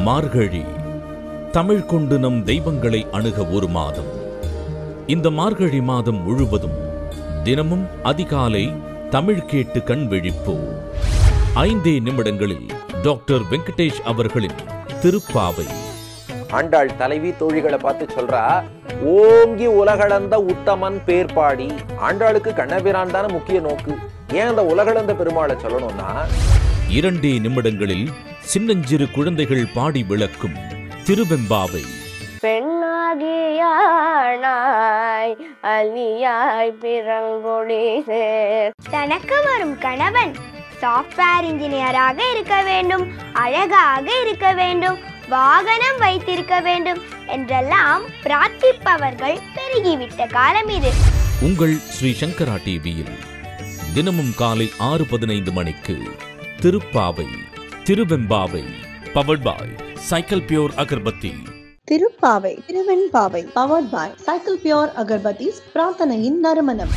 மார்கழி தமிழ் கொண்டு நம் தெய்வங்களை அணுக ஒரு மாதம் இந்த மார்கழி மாதம் முழுவதும் தினமும் அதிகாலை தமிழ் கேட்டு கண் விழிப்போ ஐந்தே நிமிடங்களில் டாக்டர் வெங்கடேஷ் அவர்களின் திருப்பாவை ஆண்டாள் தலைவி தோழிகளை பார்த்து சொல்றா ஓங்கி உலகளந்த உத்தமன் பேர்பாடி ஆண்டாளுக்கு கண்ணபிரான் தானே முக்கிய நோக்கு ஏன் அந்த உலகளந்த பெருமாளை சொல்லணும்னா இரண்டே நிமிடங்களில் சின்னஞ்சிறு குழந்தைகள் பாடி விளக்கும் திருவெம்பாவை பெண்ணாகியானாய் அலியாய் பிறங்கொடி சேர் தனக்கு வரும் கணவன் சாஃப்ட்வேர் இன்ஜினியராக இருக்க வேண்டும் அழகாக இருக்க வேண்டும் வாகனம் வைத்திருக்க வேண்டும் என்றெல்லாம் பிரார்த்திப்பவர்கள் பெருகிவிட்ட காலம் இது உங்கள் ஸ்ரீ சங்கரா டிவியில் தினமும் காலை ஆறு பதினைந்து மணிக்கு Thiruppavai Thiruvempavai powered by Cycle pure agarbatti Thiruppavai Thiruvempavai powered by Cycle pure agarbattis பிரார்த்தனையின் நறுமணம்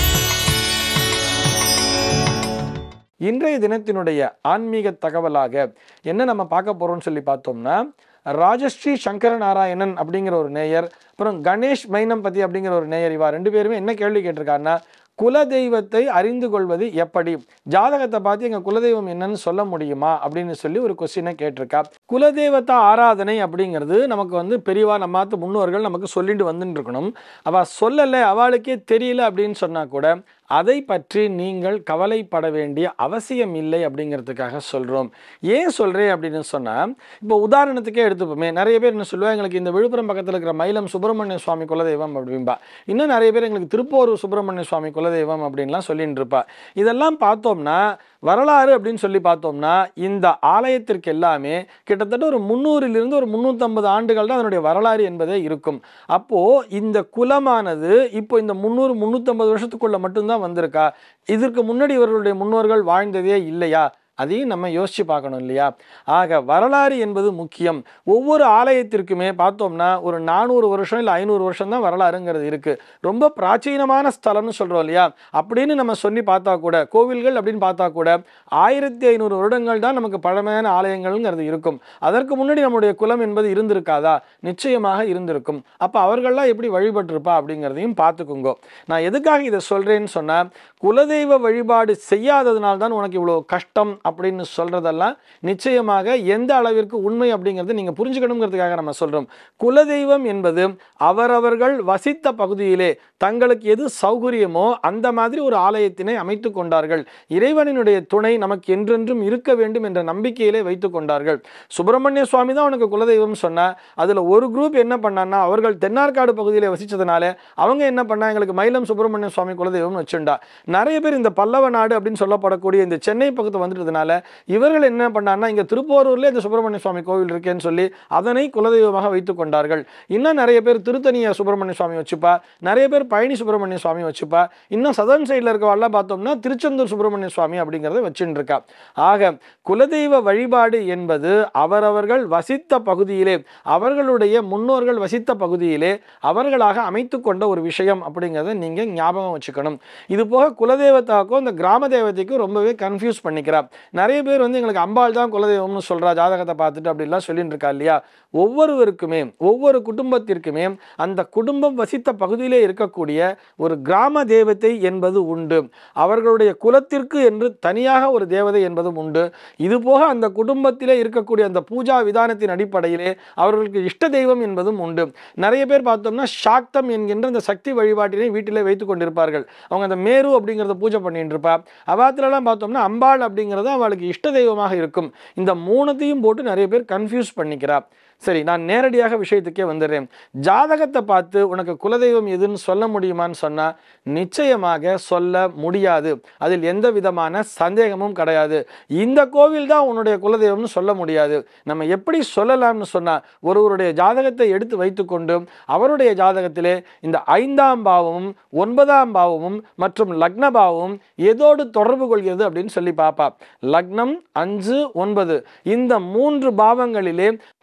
இன்றைய தினத்தினுடைய ஆன்மீக தகவலாக என்ன நம்ம பார்க்க போறோம்னு சொல்லி பார்த்தோம்னா ராஜஸ்ரீ சங்கர நாராயணன் அப்படிங்கிற ஒரு நேயர் அப்புறம் கணேஷ் மைனம்பதி அப்படிங்கிற ஒரு நேயர் இவா ரெண்டு பேருமே என்ன கேள்வி கேட்டிருக்காருன்னா குலதெய்வத்தை அறிந்து கொள்வது எப்படி ஜாதகத்தை பார்த்து எங்க குலதெய்வம் என்னன்னு சொல்ல முடியுமா அப்படின்னு சொல்லி ஒரு கொஸ்டினை கேட்டிருக்கா குலதெய்வத்தை ஆராதனை அப்படிங்கிறது நமக்கு வந்து பெரியவா நம்மாத்து முன்னோர்கள் நமக்கு சொல்லிட்டு வந்துட்டு இருக்கணும் அவ சொல்லலை அவளுக்கே தெரியல அப்படின்னு சொன்னா கூட அதை பற்றி நீங்கள் கவலைப்பட வேண்டிய அவசியம் இல்லை அப்படிங்கிறதுக்காக சொல்கிறோம் ஏன் சொல்கிறேன் அப்படின்னு சொன்னால் இப்போ உதாரணத்துக்கே எடுத்துப்போமே நிறைய பேர் என்ன சொல்லுவாங்க எங்களுக்கு இந்த விழுப்புரம் பக்கத்தில் இருக்கிற மயிலம் சுப்பிரமணிய சுவாமி குலதெய்வம் அப்படின்பா இன்னும் நிறைய பேர் எங்களுக்கு திருப்போரூர் சுப்பிரமணிய சுவாமி குலதெய்வம் அப்படின்லாம் சொல்லிட்டு இருப்பா இதெல்லாம் பார்த்தோம்னா வரலாறு அப்படின்னு சொல்லி பார்த்தோம்னா இந்த ஆலயத்திற்கு எல்லாமே கிட்டத்தட்ட ஒரு முந்நூறிலிருந்து ஒரு முந்நூற்றம்பது ஆண்டுகள் தான் அதனுடைய வரலாறு என்பதே இருக்கும் அப்போது இந்த குலமானது இப்போ இந்த முந்நூறு முந்நூற்றம்பது வருஷத்துக்குள்ள மட்டும்தான் வந்திருக்கா இதற்கு முன்னாடி இவர்களுடைய முன்னோர்கள் வாழ்ந்ததே இல்லையா அதையும் நம்ம யோசிச்சு பார்க்கணும் இல்லையா ஆக வரலாறு என்பது முக்கியம் ஒவ்வொரு ஆலயத்திற்குமே பார்த்தோம்னா ஒரு நானூறு வருஷம் இல்லை ஐநூறு வருஷம் தான் வரலாறுங்கிறது இருக்கு ரொம்ப பிராச்சீனமான ஸ்தலம்னு சொல்றோம் இல்லையா அப்படின்னு நம்ம சொல்லி பார்த்தா கூட கோவில்கள் அப்படின்னு பார்த்தா கூட ஆயிரத்தி ஐநூறு வருடங்கள் தான் நமக்கு பழமையான ஆலயங்கள்ங்கிறது இருக்கும் அதற்கு முன்னாடி நம்முடைய குலம் என்பது இருந்திருக்காதா நிச்சயமாக இருந்திருக்கும் அப்போ அவர்கள்லாம் எப்படி வழிபட்டிருப்பா அப்படிங்கிறதையும் பார்த்துக்குங்கோ நான் எதுக்காக இதை சொல்றேன்னு சொன்னா குலதெய்வ வழிபாடு செய்யாததுனால தான் உனக்கு இவ்வளோ கஷ்டம் அப்படின்னு சொல்றதெல்லாம் நிச்சயமாக எந்த அளவிற்கு உண்மை அப்படிங்கிறது நீங்க புரிஞ்சுக்கணுங்கிறதுக்காக நம்ம சொல்றோம் குலதெய்வம் என்பது அவரவர்கள் வசித்த பகுதியிலே தங்களுக்கு எது சௌகரியமோ அந்த மாதிரி ஒரு ஆலயத்தினை அமைத்து கொண்டார்கள் இறைவனினுடைய துணை நமக்கு என்றென்றும் இருக்க வேண்டும் என்ற நம்பிக்கையிலே வைத்து கொண்டார்கள் சுப்பிரமணிய சுவாமி தான் உனக்கு குலதெய்வம் சொன்னா அதுல ஒரு குரூப் என்ன பண்ணான்னா அவர்கள் தென்னார்காடு பகுதியிலே வசிச்சதுனால அவங்க என்ன பண்ணா எங்களுக்கு மயிலம் சுப்பிரமணிய சுவாமி குலதெய்வம்னு வச்சுண்டா நிறைய பேர் இந்த பல்லவ நாடு அப்படின்னு சொல்லப்படக்கூடிய இந்த சென்னை பக்கத்து வந்துட்டதுனால இவர்கள் என்ன பண்ணாங்கன்னா இங்க திருப்போரூர்ல இந்த சுப்பிரமணிய சுவாமி கோவில் இருக்கேன்னு சொல்லி அதனை குலதெய்வமாக வைத்துக் கொண்டார்கள் இன்னும் நிறைய பேர் திருத்தணிய சுப்பிரமணிய சுவாமி வச்சுப்பா நிறைய பேர் பழனி சுப்பிரமணிய சுவாமி வச்சுப்பா இன்னும் சதர்ன் சைடில் இருக்கவாள்லாம் பார்த்தோம்னா திருச்செந்தூர் சுப்பிரமணிய சுவாமி அப்படிங்கிறத வச்சுட்டு இருக்கா ஆக குலதெய்வ வழிபாடு என்பது அவரவர்கள் வசித்த பகுதியிலே அவர்களுடைய முன்னோர்கள் வசித்த பகுதியிலே அவர்களாக அமைத்து கொண்ட ஒரு விஷயம் அப்படிங்கிறத நீங்க ஞாபகம் வச்சுக்கணும் இது போக குலதெய்வத்தாக்கும் இந்த கிராம தேவதைக்கும் ரொம்பவே கன்ஃபியூஸ் பண்ணிக்கிறா நிறைய பேர் வந்து எங்களுக்கு அம்பாள் தான் குலதெய்வம்னு சொல்றா ஜாதகத்தை பார்த்துட்டு அப்படிலாம் சொல்லிட்டு இருக்கா இல்லையா ஒவ்வொருவருக்குமே ஒவ்வொரு குடும்பத்திற்குமே அந்த குடும்பம் வசித்த பகுதியிலே இருக்கக்கூடிய ஒரு கிராம தேவதை என்பது உண்டு அவர்களுடைய குலத்திற்கு என்று தனியாக ஒரு தேவதை என்பதும் உண்டு இது போக அந்த குடும்பத்திலே இருக்கக்கூடிய அந்த பூஜா விதானத்தின் அடிப்படையிலே அவர்களுக்கு இஷ்ட தெய்வம் என்பதும் உண்டு நிறைய பேர் பார்த்தோம்னா சாக்தம் என்கின்ற அந்த சக்தி வழிபாட்டினை வீட்டிலே வைத்துக் கொண்டிருப்பார்கள் அவங்க அந்த மேரு அப்படிங்கிறத பூஜை பண்ணிட்டு இருப்பா அவாத்துலலாம் பார்த்தோம்னா அம்பாள் அப்படிங்கிறது அவளுக்கு இஷ்ட தெய்வமாக இருக்கும் இந்த மூணுத்தையும் போட்டு நிறைய பேர் கன்ஃபியூஸ் பண்ணிக்கிறா சரி நான் நேரடியாக விஷயத்துக்கே வந்துடுறேன் ஜாதகத்தை பார்த்து உனக்கு குலதெய்வம் எதுன்னு சொல்ல முடியுமான்னு சொன்னா நிச்சயமாக சொல்ல முடியாது அதில் எந்த விதமான சந்தேகமும் கிடையாது இந்த கோவில் தான் உன்னுடைய குலதெய்வம்னு சொல்ல முடியாது நம்ம எப்படி சொல்லலாம்னு சொன்னா ஒருவருடைய ஜாதகத்தை எடுத்து வைத்துக்கொண்டு அவருடைய ஜாதகத்திலே இந்த ஐந்தாம் பாவமும் ஒன்பதாம் பாவமும் மற்றும் லக்ன பாவமும் எதோடு தொடர்பு கொள்கிறது அப்படின்னு சொல்லி பார்ப்பா லக்னம் அஞ்சு ஒன்பது இந்த மூன்று பாவங்களிலே பிரதானமாக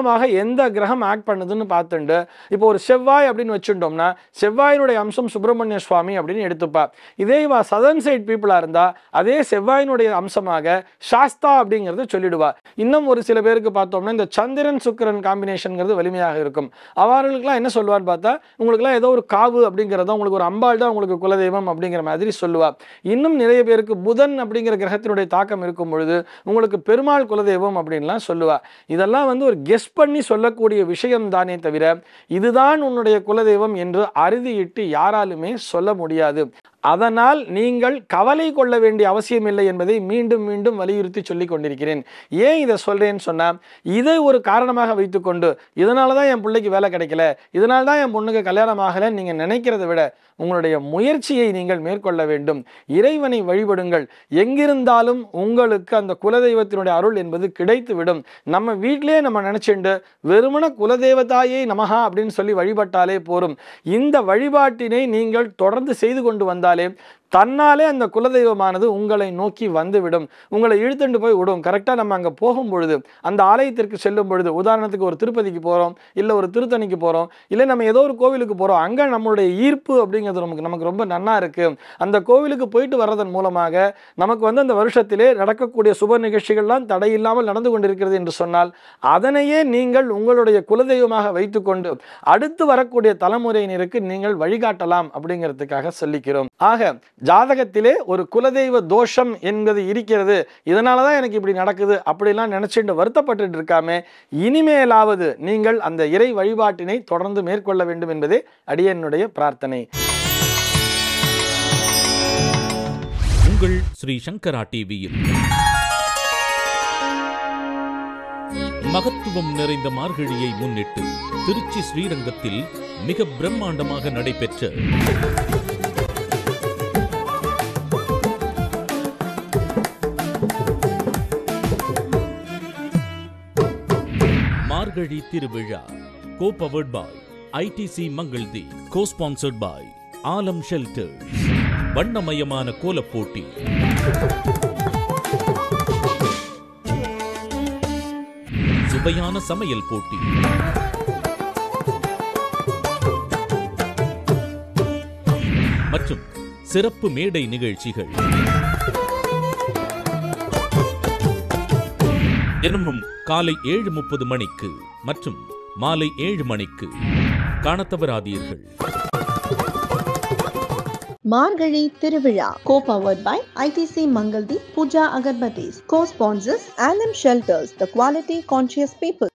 அம்சமாக எந்த கிரகம் ஆக்ட் பண்ணுதுன்னு பார்த்துண்டு இப்போ ஒரு செவ்வாய் அப்படின்னு வச்சுட்டோம்னா செவ்வாயினுடைய அம்சம் சுப்பிரமணிய சுவாமி அப்படின்னு எடுத்துப்பா இதே இவா சதர்ன் சைட் பீப்புளாக இருந்தால் அதே செவ்வாயினுடைய அம்சமாக சாஸ்தா அப்படிங்கிறத சொல்லிடுவா இன்னும் ஒரு சில பேருக்கு பார்த்தோம்னா இந்த சந்திரன் சுக்கிரன் காம்பினேஷன்ங்கிறது வலிமையாக இருக்கும் அவர்களுக்கெல்லாம் என்ன சொல்லுவான்னு பார்த்தா உங்களுக்குலாம் ஏதோ ஒரு காவு அப்படிங்கிறதா உங்களுக்கு ஒரு அம்பாள் தான் உங்களுக்கு குலதெய்வம் அப்படிங்கிற மாதிரி சொல்லுவா இன்னும் நிறைய பேருக்கு புதன் அப்படிங்கிற கிரகத்தினுடைய தாக்கம் இருக்கும் பொழுது உங்களுக்கு பெருமாள் குலதெய்வம் அப்படின்லாம் சொல்லுவா இதெல்லாம் வந்து ஒரு கெஸ் பண்ணி சொல்லக்கூடிய விஷயம் தானே தவிர இதுதான் உன்னுடைய குலதெய்வம் என்று அறுதியிட்டு யாராலுமே சொல்ல முடியாது அதனால் நீங்கள் கவலை கொள்ள வேண்டிய அவசியம் இல்லை என்பதை மீண்டும் மீண்டும் வலியுறுத்தி சொல்லிக் கொண்டிருக்கிறேன் ஏன் இதை சொல்றேன்னு சொன்னா இதை ஒரு காரணமாக வைத்துக்கொண்டு இதனால தான் என் பிள்ளைக்கு வேலை கிடைக்கல இதனால தான் என் பொண்ணுக்கு கல்யாணம் ஆகலைன்னு நீங்கள் நினைக்கிறத விட உங்களுடைய முயற்சியை நீங்கள் மேற்கொள்ள வேண்டும் இறைவனை வழிபடுங்கள் எங்கிருந்தாலும் உங்களுக்கு அந்த குலதெய்வத்தினுடைய அருள் என்பது கிடைத்துவிடும் நம்ம வீட்டிலேயே நம்ம நினைச்சுண்டு வெறுமன குலதெய்வத்தாயே நமஹா அப்படின்னு சொல்லி வழிபட்டாலே போரும் இந்த வழிபாட்டினை நீங்கள் தொடர்ந்து செய்து கொண்டு வந்தாலே தன்னாலே அந்த குலதெய்வமானது உங்களை நோக்கி வந்துவிடும் உங்களை இழுத்துண்டு போய் விடும் கரெக்டாக நம்ம அங்கே போகும் பொழுது அந்த ஆலயத்திற்கு செல்லும் பொழுது உதாரணத்துக்கு ஒரு திருப்பதிக்கு போகிறோம் இல்லை ஒரு திருத்தணிக்கு போகிறோம் இல்லை நம்ம ஏதோ ஒரு கோவிலுக்கு போகிறோம் அங்கே நம்மளுடைய ஈர்ப்பு அப்படிங்கிறது நமக்கு நமக்கு ரொம்ப நன்னா இருக்குது அந்த கோவிலுக்கு போயிட்டு வர்றதன் மூலமாக நமக்கு வந்து அந்த வருஷத்திலே நடக்கக்கூடிய சுப நிகழ்ச்சிகள்லாம் தடையில்லாமல் நடந்து கொண்டிருக்கிறது என்று சொன்னால் அதனையே நீங்கள் உங்களுடைய குலதெய்வமாக வைத்துக்கொண்டு அடுத்து வரக்கூடிய தலைமுறையினருக்கு நீங்கள் வழிகாட்டலாம் அப்படிங்கிறதுக்காக சொல்லிக்கிறோம் ஆக ஜாதகத்திலே ஒரு குலதெய்வ தோஷம் என்பது இருக்கிறது இதனால தான் எனக்கு இப்படி நடக்குது அப்படிலாம் நினைச்சுட்டு வருத்தப்பட்டுட்டு இருக்காம இனிமேலாவது நீங்கள் அந்த இறை வழிபாட்டினை தொடர்ந்து மேற்கொள்ள வேண்டும் என்பதே அடியனுடைய பிரார்த்தனை உங்கள் ஸ்ரீ சங்கரா டிவியில் மகத்துவம் நிறைந்த மார்கழியை முன்னிட்டு திருச்சி ஸ்ரீரங்கத்தில் மிக பிரம்மாண்டமாக நடைபெற்ற Margazhi Thiruvizha co powered by ITC Mangaldeep co sponsored by Alam shelter வண்ணமயமான கோலப் போட்டி சுவையான சமையல் போட்டி மற்றும் சிறப்பு மேடை நிகழ்ச்சிகள் தினமும் காலை ஏழு முப்பது மணிக்கு மற்றும் மாலை ஏழு மணிக்கு காணத் தவறாதீர்கள் Margazhi Thiruvizha co powered by ITC Mangaldeep Pooja agarbattis co sponsors Alam shelters the quality conscious people